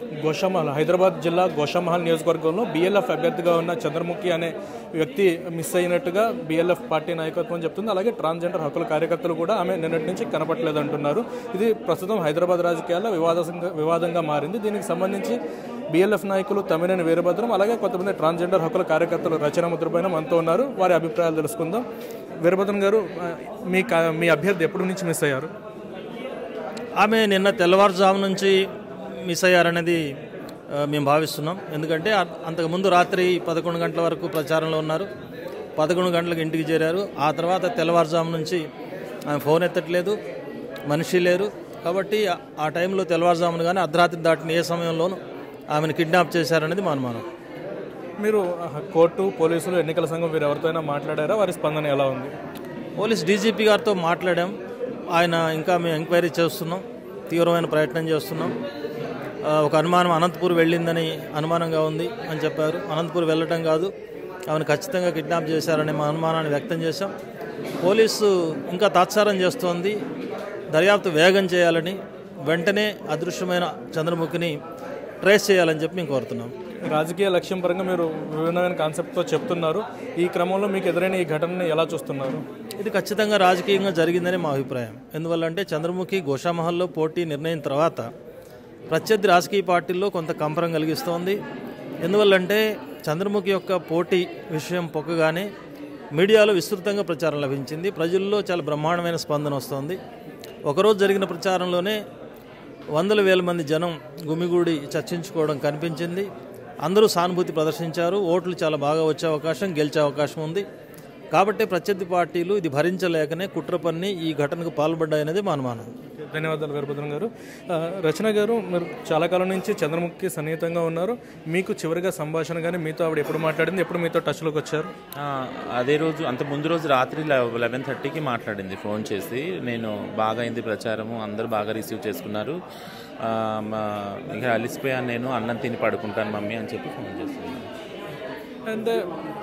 గోషామహల్ హైదరాబాద్ జిల్లా గోషామహల్ నియోజకవర్గంలో బీఎల్ఎఫ్ అభ్యర్థిగా ఉన్న చంద్రముఖి అనే వ్యక్తి మిస్ అయినట్టుగా బీఎల్ఎఫ్ పార్టీ నాయకత్వం చెప్తుంది అలాగే ట్రాన్స్జెండర్ హక్కుల కార్యకర్తలు కూడా ఆమె నిన్నటి నుంచి కనపట్లేదు అంటున్నారు ఇది ప్రస్తుతం హైదరాబాద్ రాజకీయాల్లో వివాదంగా వివాదంగా మారింది దీనికి సంబంధించి బీఎల్ఎఫ్ నాయకులు తమ్మినేని వీరభద్రం అలాగే కొంతమంది ట్రాన్స్జెండర్ హక్కుల కార్యకర్తలు రచన ముద్రపైన మనతో ఉన్నారు వారి అభిప్రాయాలు తెలుసుకుందాం వీరభద్రం గారు ఆ, మీ కా- మీ అభ్యర్థి ఎప్పటి నుంచి మిస్ అయ్యారు ఆమె నిన్న తెల్లవారుజాము నుంచి మిస్ అయ్యారనేది ఆ, మేము భావిస్తున్నాం ఎందుకంటే అ- అంతకుముందు రాత్రి పదకొండు గంటల వరకు ప్రచారంలో ఉన్నారు పదకొండు గంటలకు ఇంటికి చేరారు ఆ తర్వాత తెల్లవారుజాము నుంచి ఆమె ఫోన్ ఎత్తట్లేదు మనిషి లేరు కాబట్టి ఆ- ఆ టైంలో తెల్లవారుజామున కానీ అర్ధరాత్రి దాటిన ఏ సమయంలోనూ ఆమెను కిడ్నాప్ చేశారనేది మా అనుమానం మీరు ఆ, కోర్టు పోలీసులు ఎన్నికల సంఘం వీరు ఎవరితోనైనా మాట్లాడారా వారి స్పందన ఎలా ఉంది పోలీస్ డీజీపీ గారితో మాట్లాడాం ఆయన ఇంకా మేము ఎంక్వైరీ చేస్తున్నాం తీవ్రమైన ప్రయత్నం చేస్తున్నాం ఆ, ఒక అనుమానం అనంతపూర్ వెళ్ళిందని అనుమానంగా ఉంది అని చెప్పారు అనంతపూర్ వెళ్ళటం కాదు ఆమెను ఖచ్చితంగా కిడ్నాప్ చేశారనే మా అనుమానాన్ని వ్యక్తం చేశాం పోలీసు ఇంకా తాత్సారం చేస్తోంది దర్యాప్తు వేగం చేయాలని వెంటనే అదృశ్యమైన చంద్రముఖిని ట్రేస్ చేయాలని చెప్పి మేము కోరుతున్నాం రాజకీయ లక్ష్యం పరంగా మీరు విభిన్నమైన కాన్సెప్ట్తో చెప్తున్నారు ఈ క్రమంలో మీకు ఎదురైన ఈ ఘటనని ఎలా చూస్తున్నారు ఇది ఖచ్చితంగా రాజకీయంగా జరిగిందని మా అభిప్రాయం ఎందువల్లంటే చంద్రముఖి గోషామహల్లో పోటీ నిర్ణయం తర్వాత ప్రత్యర్థి రాజకీయ పార్టీల్లో కొంత కంపరం కలిగిస్తోంది ఎందువల్లంటే చంద్రముఖి యొక్క పోటీ విషయం పొక్కగానే మీడియాలో విస్తృతంగా ప్రచారం లభించింది ప్రజల్లో చాలా బ్రహ్మాండమైన స్పందన వస్తోంది ఒకరోజు జరిగిన ప్రచారంలోనే వందల వేల మంది జనం గుమిగూడి చర్చించుకోవడం కనిపించింది అందరూ సానుభూతి ప్రదర్శించారు ఓట్లు చాలా బాగా వచ్చే అవకాశం గెలిచే అవకాశం ఉంది కాబట్టి ప్రత్యర్థి పార్టీలు ఇది భరించలేకనే కుట్ర పన్ని ఈ ఘటనకు పాల్పడ్డాయనేది మా అనుమానం ధన్యవాదాలు వీరభద్రం గారు ఆ, రచన గారు మీరు చాలా కాలం నుంచి చంద్రముఖికి సన్నిహితంగా ఉన్నారు మీకు చివరిగా సంభాషణ కానీ మీతో ఆవిడ ఎప్పుడు మాట్లాడింది ఎప్పుడు మీతో టచ్లోకి వచ్చారు ఆ, అదే రోజు అంత ముందు రోజు రాత్రి లెవెన్ థర్టీకి మాట్లాడింది ఫోన్ చేసి నేను బాగా అయింది ప్రచారము అందరూ బాగా రిసీవ్ చేసుకున్నారు ఆ, మా- ఇక అలిసిపోయాను నేను అన్నం తిని పడుకుంటాను మమ్మీ అని చెప్పి ఫోన్ చేస్తున్నాను అండ్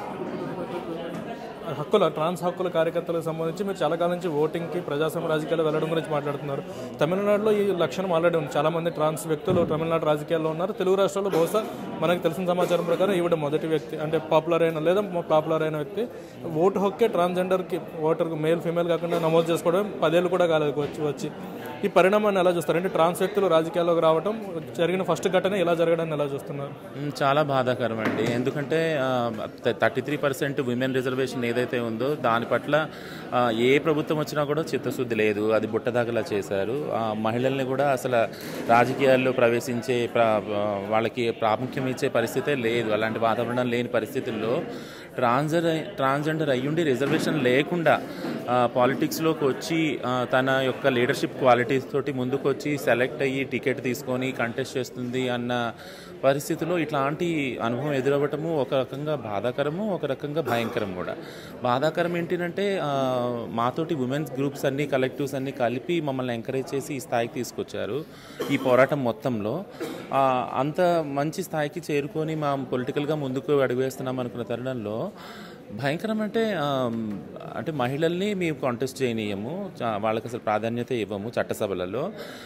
హక్కుల ట్రాన్స్ హక్కుల కార్యకర్తలకు సంబంధించి మీరు చాలా కాలం నుంచి ఓటింగ్కి ప్రజాస్వామ్య రాజకీయాలు వెళ్ళడం గురించి మాట్లాడుతున్నారు తమిళనాడులో ఈ లక్షణం ఆల్రెడీ ఉంది చాలా మంది ట్రాన్స్ వ్యక్తులు తమిళనాడు రాజకీయాల్లో ఉన్నారు తెలుగు రాష్ట్రాల్లో బహుశా మనకు తెలిసిన సమాచారం ప్రకారం ఈవిడ మొదటి వ్యక్తి అంటే పాపులర్ అయిన లేదా పాపులర్ అయిన వ్యక్తి ఓటు హక్కే ట్రాన్స్జెండర్కి ఓటర్కి మేల్ ఫీమేల్ కాకుండా నమోదు చేసుకోవడం పదేళ్ళు కూడా కాలేదు వచ్చి వచ్చి ఈ పరిణామాన్ని ఎలా చూస్తారు అంటే ట్రాన్స్ వ్యక్తులు రాజకీయాల్లోకి రావడం జరిగిన ఫస్ట్ ఘటన ఇలా జరగడాన్ని ఎలా చూస్తున్నారు మ్, చాలా బాధాకరం అండి ఎందుకంటే thirty three percent women reservation ఏదైతే ఉందో దాని పట్ల ఆ, ఏ ప్రభుత్వం వచ్చినా కూడా చిత్తశుద్ధి లేదు అది బుట్టదాగలా చేశారు ఆ, మహిళల్ని కూడా అసలు రాజకీయాల్లో ప్రవేశించే ప్ర- వాళ్ళకి ప్రాముఖ్యం ఇచ్చే పరిస్థితే లేదు అలాంటి వాతావరణం లేని పరిస్థితుల్లో ట్రాన్స్జర్ ట్రాన్స్జెండర్ అయ్యుండి రిజర్వేషన్ లేకుండా పాలిటిక్స్లోకి వచ్చి ఆ, తన యొక్క లీడర్షిప్ క్వాలిటీస్ తోటి ముందుకు వచ్చి సెలెక్ట్ అయ్యి టికెట్ తీసుకొని కంటెస్ట్ చేస్తుంది అన్న పరిస్థితిలో ఇట్లాంటి అనుభవం ఎదురవ్వటము ఒక రకంగా బాధాకరము ఒక రకంగా భయంకరం కూడా బాధాకరం ఏంటంటే ఆ, మాతోటి ఉమెన్స్ గ్రూప్స్ అన్ని కలెక్టివ్స్ అన్ని కలిపి మమ్మల్ని ఎంకరేజ్ చేసి ఈ స్థాయికి తీసుకొచ్చారు ఈ పోరాటం మొత్తంలో ఆ, అంత మంచి స్థాయికి చేరుకొని మా పొలిటికల్గా ముందుకు అడుగువేస్తున్నాం అనుకున్న తరుణంలో భయంకరం అంటే ఆ, అంటే మహిళల్ని మేము కాంటెస్ట్ చేయనీయము చా- వాళ్ళకి అసలు ప్రాధాన్యత ఇవ్వము చట్టసభలలో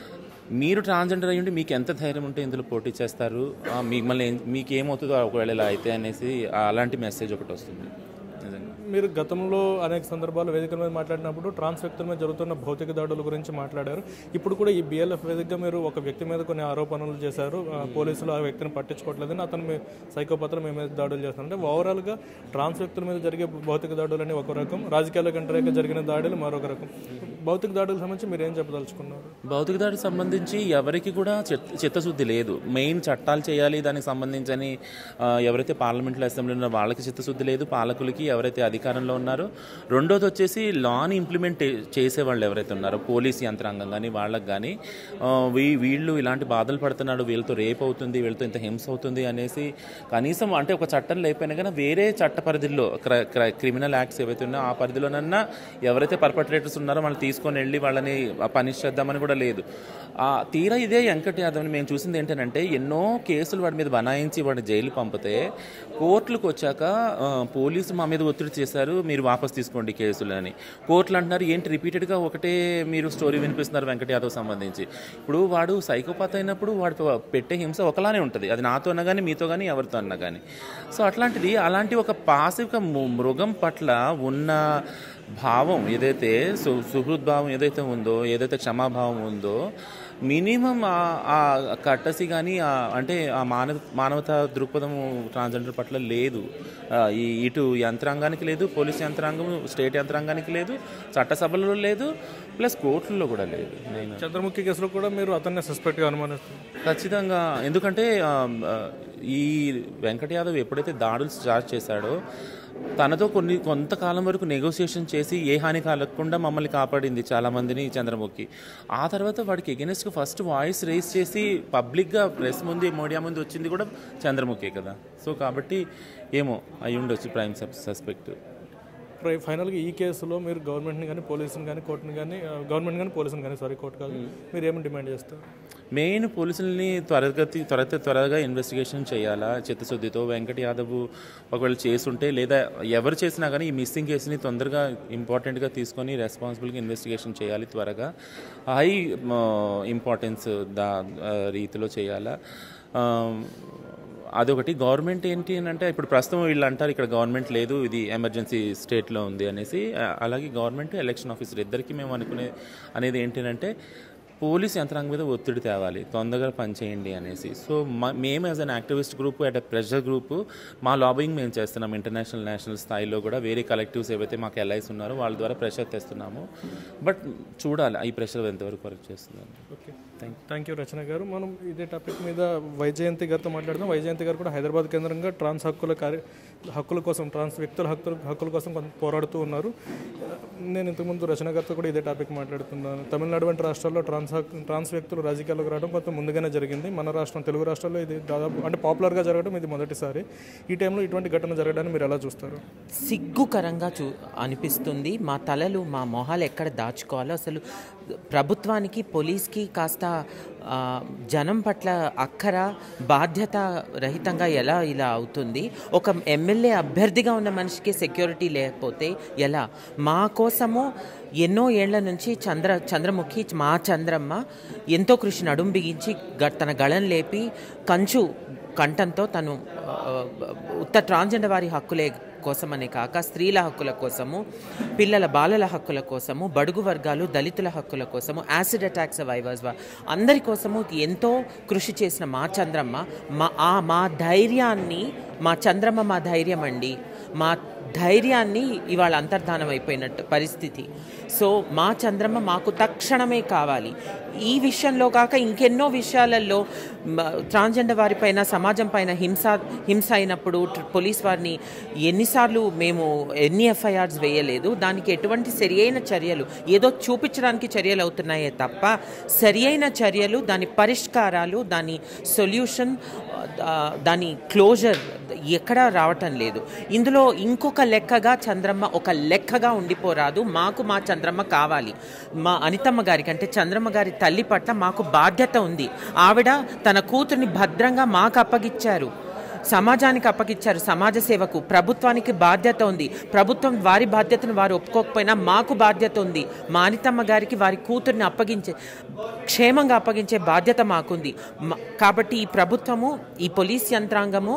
మీరు ట్రాన్స్జెండర్ అయ్యుండి మీకు ఎంత ధైర్యం ఉంటే ఇందులో పోటీ చేస్తారు ఆ, మిమ్మల్ని ఏం- మీకు ఏమవుతుందో ఒకవేళ ఇలా అయితే అనేసి ఆ, అలాంటి మెసేజ్ ఒకటి వస్తుంది నిజంగా మీరు గతంలో అనేక సందర్భాలు వేదికల మీద మాట్లాడినప్పుడు ట్రాన్స్ వ్యక్తుల మీద జరుగుతున్న భౌతిక దాడుల గురించి మాట్లాడారు ఇప్పుడు కూడా ఈ బిఎల్ఎఫ్ వేదికగా మీరు ఒక వ్యక్తి మీద కొన్ని ఆరోపణలు చేశారు ఆ, పోలీసులు ఆ వ్యక్తిని పట్టించుకోవట్లేదని అతను మీ సైకోపత్రం మీ మీద దాడులు చేస్తారు అంటే ఓవరాల్గా ట్రాన్స్ వ్యక్తుల మీద జరిగే భౌతిక దాడులు అని ఒక రకం రాజకీయాలకు వ్యతిరేకంగా జరిగిన దాడులు మరొక రకం భౌతిక దాడులకు సంబంధించి మీరు ఏం చెప్పదలుచుకున్నారు భౌతిక దాడికి సంబంధించి ఎవరికి కూడా చిత్త- చిత్తశుద్ధి లేదు మెయిన్ చట్టాలు చేయాలి దానికి సంబంధించని ఆ, ఎవరైతే పార్లమెంట్లో అసెంబ్లీలో ఉన్నారో వాళ్ళకి చిత్తశుద్ధి లేదు పాలకులకి ఎవరైతే అధికారంలో ఉన్నారో రెండోది వచ్చేసి లాని ఇంప్లిమెంట్ చేసే వాళ్ళు ఎవరైతే ఉన్నారో పోలీస్ యంత్రాంగం కానీ వాళ్ళకి కానీ ఆ, వీ- వీళ్ళు ఇలాంటి బాధలు పడుతున్నాడు వీళ్ళతో రేప్ అవుతుంది వీళ్ళతో ఇంత హింస అవుతుంది అనేసి కనీసం అంటే ఒక చట్టం లేకపోయినా కానీ వేరే చట్ట పరిధిలో క్ర- క్ర- క్రిమినల్ యాక్ట్స్ ఏవైతే ఉన్నాయో ఆ పరిధిలోనన్నా ఎవరైతే పర్పట్రేటర్స్ ఉన్నారో వాళ్ళు తీసుకొని వెళ్ళి వాళ్ళని పనిష్ చేద్దామని కూడా లేదు ఆ తీరా ఇదే వెంకట యాదవ్ని మేము చూసింది ఏంటంటే ఎన్నో కేసులు వాడి మీద బనాయించి వాడిని జైలు పంపితే కోర్టులకు వచ్చాక ఆ, పోలీసు మా మీద ఒత్తిడి చేసి చేశారు మీరు వాపస్ తీసుకోండి కేసులు అని కోర్టులు అంటున్నారు ఏంటి రిపీటెడ్గా ఒకటే మీరు స్టోరీ వినిపిస్తున్నారు వెంకట యాదవ్ సంబంధించి ఇప్పుడు వాడు సైకోపాత్ అయినప్పుడు వాడు పెట్టే హింస ఒకలానే ఉంటుంది అది నాతో అన్నా కానీ మీతో కానీ ఎవరితో అన్నా కానీ సో అట్లాంటిది అలాంటి ఒక పాసిక మృగం పట్ల ఉన్న భావం ఏదైతే సు సుహృద్భావం ఏదైతే ఉందో ఏదైతే క్షమాభావం ఉందో మినిమం ఆ కట్టసి కానీ అంటే ఆ మానవ మానవతా దృక్పథం ట్రాన్స్జెండర్ పట్ల లేదు ఆ, ఈ ఇటు యంత్రాంగానికి లేదు పోలీస్ యంత్రాంగం స్టేట్ యంత్రాంగానికి లేదు చట్టసభలలో లేదు ప్లస్ కోర్టుల్లో కూడా లేదు నేను చంద్రముఖి కేసులో కూడా మీరు అతన్ని సస్పెక్ట్గా అనుమానిస్తున్నారు ఖచ్చితంగా ఎందుకంటే ఆ, ఆ, ఈ వెంకట యాదవ్ ఎప్పుడైతే దాడులు స్టార్ట్ చేశాడో తనతో కొన్ని కొంతకాలం వరకు నెగోసియేషన్ చేసి ఏ హాని కలగకుండా మమ్మల్ని కాపాడింది చాలామందిని చంద్రముఖి ఆ తర్వాత వాడికి ఎగెనెస్ట్గా ఫస్ట్ వాయిస్ రేస్ చేసి పబ్లిక్గా ప్రెస్ ముందు మీడియా ముందు వచ్చింది కూడా చంద్రముఖి కదా సో కాబట్టి ఏమో అయి ఉండొచ్చు ప్రైమ్ సస్పెక్ట్ ప్రై- ఫైనల్గా ఈ కేసులో మీరు గవర్నమెంట్ని కానీ పోలీసుని కానీ కోర్టుని కానీ గవర్నమెంట్ కానీ పోలీసుని కానీ సారీ కోర్టు కాదు మీరు ఏమని డిమాండ్ చేస్తారు మెయిన్ పోలీసుల్ని త్వరగతి త్వర త్వరగా ఇన్వెస్టిగేషన్ చేయాలా చిత్తశుద్ధితో వెంకట యాదవ్ ఒకవేళ చేసుంటే లేదా ఎవరు చేసినా కానీ ఈ మిస్సింగ్ కేసుని తొందరగా ఇంపార్టెంట్గా తీసుకొని రెస్పాన్సిబుల్గా ఇన్వెస్టిగేషన్ చేయాలి త్వరగా హై ఇంపార్టెన్స్ దా ఆ, రీతిలో చేయాలా ఆ, అదొకటి గవర్నమెంట్ ఏంటి అని అంటే ఇప్పుడు ప్రస్తుతం వీళ్ళు అంటారు ఇక్కడ గవర్నమెంట్ లేదు ఇది ఎమర్జెన్సీ స్టేట్లో ఉంది అనేసి ఆ, అలాగే గవర్నమెంట్ ఎలక్షన్ ఆఫీసర్ ఇద్దరికి మేము అనుకునే అనేది ఏంటి అంటే పోలీస్ యంత్రాంగం మీద ఒత్తిడి తేవాలి తొందరగా పనిచేయండి అనేసి సో మా- మేము as an activist group at pressure group మా లాబింగ్ మేము చేస్తున్నాం ఇంటర్నేషనల్ నేషనల్ స్థాయిలో కూడా వేరే కలెక్టివ్స్ ఏవైతే మాకు ఎల్ఐస్ ఉన్నారో వాళ్ళ ద్వారా ప్రెషర్ తెస్తున్నాము బట్ చూడాలి ఈ ప్రెషర్ ఎంతవరకు వర్క్ చేస్తుందని ఓకే థ్యాంక్ యూ రచన గారు మనం ఇదే టాపిక్ మీద వైజయంతి గారితో మాట్లాడదాం వైజయంతి గారు కూడా హైదరాబాద్ కేంద్రంగా ట్రాన్స్ హక్కుల కార్య హక్కుల కోసం ట్రాన్స్ వ్యక్తుల హక్కుల హక్కుల కోసం కొంత పోరాడుతూ ఉన్నారు నేను ఇంతకుముందు రచన గారితో కూడా ఇదే టాపిక్ మాట్లాడుతున్నాను తమిళనాడు వంటి రాష్ట్రాల్లో ట్రాన్స్ హక్కు ట్రాన్స్ వ్యక్తులు రాజకీయాల్లోకి రావడం కొంత ముందుగానే జరిగింది మన రాష్ట్రం తెలుగు రాష్ట్రాల్లో ఇది దాదాపు అంటే పాపులర్గా జరగడం ఇది మొదటిసారి ఈ టైంలో ఇటువంటి ఘటన జరగడాన్ని మీరు ఎలా చూస్తారు సిగ్గుకరంగా చూ అనిపిస్తుంది మా తలలు మా మొహాలు ఎక్కడ దాచుకోవాలో అసలు ప్రభుత్వానికి పోలీస్కి కాస్త ఆ, జనం పట్ల అక్కర బాధ్యత రహితంగా ఎలా ఇలా అవుతుంది ఒక ఎమ్మెల్యే అభ్యర్థిగా ఉన్న మనిషికి సెక్యూరిటీ లేకపోతే ఎలా మా కోసము ఎన్నో ఏళ్ల నుంచి చంద్ర చంద్రముఖి మా చంద్రమ్మ ఎంతో కృషి నడుం బిగించి గ- తన గళం లేపి కంచు కంఠంతో తను ఆ, ఉత్త ట్రాన్స్జెండర్ వారి హక్కులే కోసమనే కాక స్త్రీల హక్కుల కోసము పిల్లల బాలల హక్కుల కోసము బడుగు వర్గాలు దళితుల హక్కుల కోసము యాసిడ్ అటాక్ సర్వైవర్స్ అందరి కోసము ఎంతో కృషి చేసిన మా చంద్రమ్మ మా ఆ మా ధైర్యాన్ని మా చంద్రమ్మ మా ధైర్యం అండి మా ధైర్యాన్ని ఇవాళ అంతర్ధానం అయిపోయినట్టు పరిస్థితి సో మా చంద్రమ్మ మాకు తక్షణమే కావాలి ఈ విషయంలో కాక ఇంకెన్నో విషయాలలో మ- ట్రాన్స్జెండర్ వారిపైన సమాజం పైన హింస హింస అయినప్పుడు ట్ర- పోలీస్ వారిని ఎన్నిసార్లు మేము ఎన్ని ఎఫ్ఐఆర్స్ వేయలేదు దానికి ఎటువంటి సరియైన చర్యలు ఏదో చూపించడానికి చర్యలు అవుతున్నాయే తప్ప సరియైన చర్యలు దాని పరిష్కారాలు దాని సొల్యూషన్ ఆ, దాని క్లోజర్ ఎక్కడా రావటం లేదు ఇందులో ఇంకొక లెక్కగా చంద్రమ్మ ఒక లెక్కగా ఉండిపోరాదు మాకు మా చంద్రమ్మ కావాలి మా అనితమ్మ గారికి అంటే చంద్రమ్మ గారి తల్లి పట్ల మాకు బాధ్యత ఉంది ఆవిడ తన కూతుర్ని భద్రంగా మాకు అప్పగిచ్చారు సమాజానికి అప్పగిచ్చారు సమాజ సేవకు ప్రభుత్వానికి బాధ్యత ఉంది ప్రభుత్వం వారి బాధ్యతను వారు ఒప్పుకోకపోయినా మాకు బాధ్యత ఉంది మా అనితమ్మ గారికి వారి కూతుర్ని అప్పగించే క్షేమంగా అప్పగించే బాధ్యత మాకుంది మ- కాబట్టి ఈ ప్రభుత్వము ఈ పోలీస్ యంత్రాంగము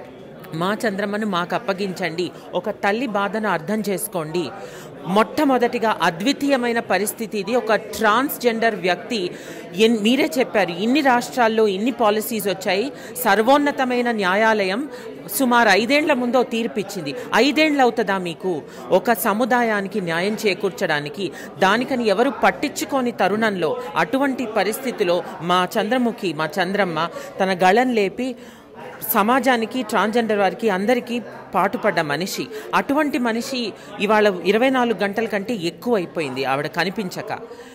మా చంద్రమ్మను మాకు అప్పగించండి ఒక తల్లి బాధను అర్థం చేసుకోండి మొట్టమొదటిగా అద్వితీయమైన పరిస్థితి ఇది ఒక ట్రాన్స్జెండర్ వ్యక్తి ఎన్- మీరే చెప్పారు ఇన్ని రాష్ట్రాల్లో ఇన్ని పాలసీస్ వచ్చాయి సర్వోన్నతమైన న్యాయాలయం సుమారు ఐదేండ్ల ముందో తీర్పిచ్చింది ఐదేండ్లు అవుతుందా మీకు ఒక సముదాయానికి న్యాయం చేకూర్చడానికి దానికని ఎవరు పట్టించుకోని తరుణంలో అటువంటి పరిస్థితిలో మా చంద్రముఖి మా చంద్రమ్మ తన గళం లేపి సమాజానికి ట్రాన్స్జెండర్ వారికి అందరికీ పాటుపడ్డ మనిషి అటువంటి మనిషి ఇవాళ ఇరవై నాలుగు గంటల కంటే ఎక్కువ అయిపోయింది ఆవిడ కనిపించక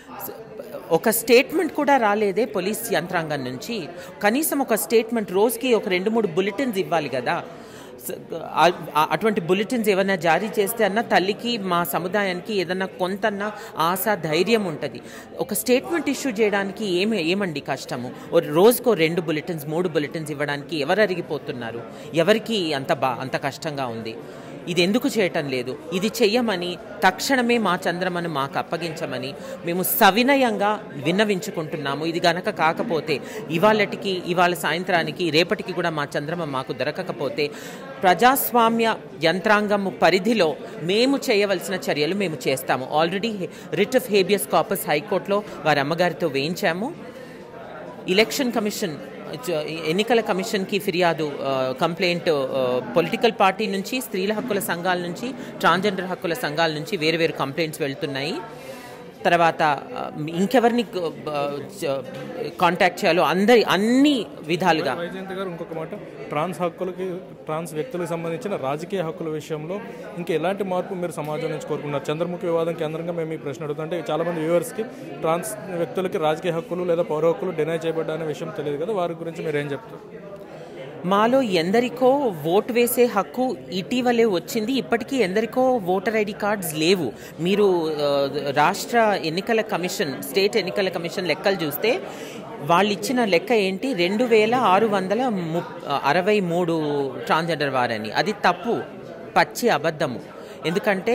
ఒక స్టేట్మెంట్ కూడా రాలేదే పోలీస్ యంత్రాంగం నుంచి కనీసం ఒక స్టేట్మెంట్ రోజుకి ఒక రెండు మూడు బులెటిన్స్ ఇవ్వాలి కదా స- ఆ- ఆ- అటువంటి బులెటిన్స్ ఏమైనా జారీ చేస్తే అన్న తల్లికి మా సముదాయానికి ఏదన్నా కొంతన్న ఆశ ధైర్యం ఉంటుంది ఒక స్టేట్మెంట్ ఇష్యూ చేయడానికి ఏమి ఏమండి కష్టము ఓ రోజుకో రెండు బులెటిన్స్ మూడు బులెటిన్స్ ఇవ్వడానికి ఎవరు అరిగిపోతున్నారు ఎవరికి అంత బా అంత కష్టంగా ఉంది ఇది ఎందుకు చేయటం లేదు ఇది చెయ్యమని తక్షణమే మా చంద్రమను మాకు అప్పగించమని మేము సవినయంగా విన్నవించుకుంటున్నాము ఇది గనక కాకపోతే ఇవాళటికి ఇవాళ సాయంత్రానికి రేపటికి కూడా మా చంద్రమ మాకు దొరకకపోతే ప్రజాస్వామ్య యంత్రాంగము పరిధిలో మేము చేయవలసిన చర్యలు మేము చేస్తాము already writ of habeas corpus హైకోర్టులో వారి అమ్మగారితో వేయించాము ఎలక్షన్ కమిషన్ చ- ఎన్నికల కమిషన్కి ఫిర్యాదు ఆ, కంప్లైంట్ ఆ, పొలిటికల్ పార్టీ నుంచి స్త్రీల హక్కుల సంఘాల నుంచి ట్రాన్స్జెండర్ హక్కుల సంఘాల నుంచి వేరు వేరు కంప్లైంట్స్ వెళ్తున్నాయి తర్వాత ఆ, ఇంకెవరిని ఆ, చ- కాంటాక్ట్ చేయాలో అందరి అన్ని విధాలుగా వైజయంతి గారు ఇంకొక మాట ట్రాన్స్ హక్కులకి ట్రాన్స్ వ్యక్తులకు సంబంధించిన రాజకీయ హక్కుల విషయంలో ఇంకా ఎలాంటి మార్పు మీరు సమాజం నుంచి కోరుకున్నారు చంద్రముఖి వివాదం కేంద్రంగా మేము ఈ ప్రశ్న అడుగుతుంటే చాలా మంది వ్యూవర్స్కి ట్రాన్స్ వ్యక్తులకి రాజకీయ హక్కులు లేదా పౌర హక్కులు డినై చేయబడ్డా అనే విషయం తెలియదు కదా వారి గురించి మీరు ఏం చెప్తారు మాలో ఎందరికో ఓటు వేసే హక్కు ఇటీవలే వచ్చింది ఇప్పటికీ ఎందరికో ఓటర్ ఐడి కార్డ్స్ లేవు మీరు ఆ, రాష్ట్ర ఎన్నికల కమిషన్ స్టేట్ ఎన్నికల కమిషన్ లెక్కలు చూస్తే వాళ్ళు ఇచ్చిన లెక్క ఏంటి రెండు వేల ఆరు వందల ము అరవై మూడు ట్రాన్స్జెండర్ వారని అది తప్పు పచ్చి అబద్ధము ఎందుకంటే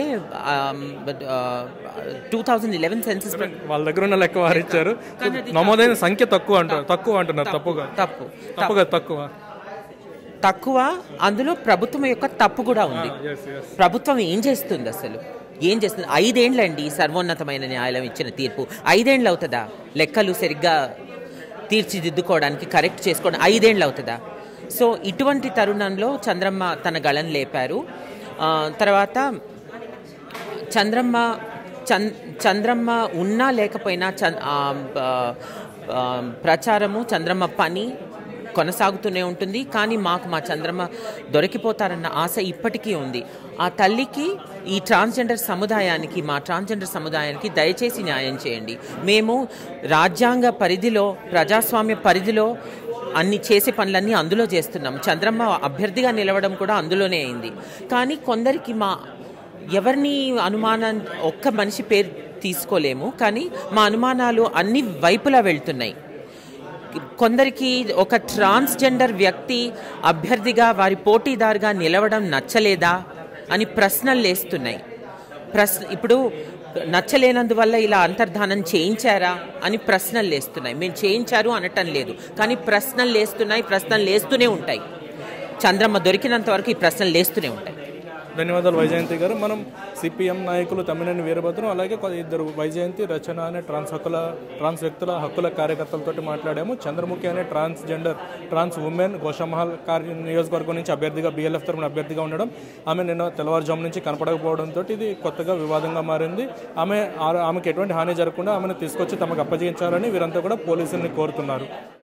టూ థౌజండ్ ఇలెవెన్ సెన్సస్ వాళ్ళ దగ్గర ఉన్న లెక్క వారు ఇచ్చారు నమోదైన సంఖ్య తక్కువ అంటారు తక్కువ అంటున్నారు తప్పుగా తప్పు తప్పుగా తక్కువ తక్కువ అందులో ప్రభుత్వం యొక్క తప్పు కూడా ఉంది ప్రభుత్వం ఏం చేస్తుంది అసలు ఏం చేస్తుంది ఐదేండ్లండి సర్వోన్నతమైన న్యాయాలయం ఇచ్చిన తీర్పు ఐదేండ్లు అవుతుందా లెక్కలు సరిగ్గా తీర్చిదిద్దుకోవడానికి కరెక్ట్ చేసుకోవడం ఐదేండ్లు అవుతుందా సో ఇటువంటి తరుణంలో చంద్రమ్మ తన గళం లేపారు ఆ, తర్వాత చంద్రమ్మ చన్ చంద్రమ్మ ఉన్నా లేకపోయినా చన్ ఆ, ఆ, ఆ, ప్రచారము చంద్రమ్మ పని కొనసాగుతూనే ఉంటుంది కానీ మాకు మా చంద్రమ్మ దొరికిపోతారన్న ఆశ ఇప్పటికీ ఉంది ఆ తల్లికి ఈ ట్రాన్స్జెండర్ సముదాయానికి మా ట్రాన్స్జెండర్ సముదాయానికి దయచేసి న్యాయం చేయండి మేము రాజ్యాంగ పరిధిలో ప్రజాస్వామ్య పరిధిలో అన్ని చేసే పనులన్నీ అందులో చేస్తున్నాం చంద్రమ్మ అభ్యర్థిగా నిలవడం కూడా అందులోనే అయింది కానీ కొందరికి మా ఎవరిని అనుమానం ఒక్క మనిషి పేరు తీసుకోలేము కానీ మా అనుమానాలు అన్ని వైపులా వెళ్తున్నాయి కొందరికి ఒక ట్రాన్స్జెండర్ వ్యక్తి అభ్యర్థిగా వారి పోటీదారుగా నిలవడం నచ్చలేదా అని ప్రశ్నలు లేస్తున్నాయి ప్రశ్న ఇప్పుడు నచ్చలేనందువల్ల ఇలా అంతర్ధానం చేయించారా అని ప్రశ్నలు లేస్తున్నాయి మేము చేయించారు అనటం లేదు కానీ ప్రశ్నలు లేస్తున్నాయి ప్రశ్నలు లేస్తూనే ఉంటాయి చంద్రమ్మ దొరికినంత వరకు ఈ ప్రశ్నలు లేస్తూనే ఉంటాయి ధన్యవాదాలు వైజయంతి గారు మనం సిపిఎం నాయకులు తమ్మినేని వీరభద్రం అలాగే కొ- ఇద్దరు వైజయంతి రచన అనే ట్రాన్స్ హక్కుల ట్రాన్స్ వ్యక్తుల హక్కుల కార్యకర్తలతో మాట్లాడాము చంద్రముఖి అనే transgender trans women Goshamahal కార్య నియోజకవర్గం నుంచి అభ్యర్థిగా బీఎల్ఎఫ్ తరఫున అభ్యర్థిగా ఉండడం ఆమె నిన్న తెల్లవారుజాము నుంచి కనపడకపోవడంతో ఇది కొత్తగా వివాదంగా మారింది ఆమె ఆ- ఆమెకు ఎటువంటి హాని జరగకుండా ఆమెను తీసుకొచ్చి తమకు అప్పగించాలని వీరంతా కూడా పోలీసుల్ని కోరుతున్నారు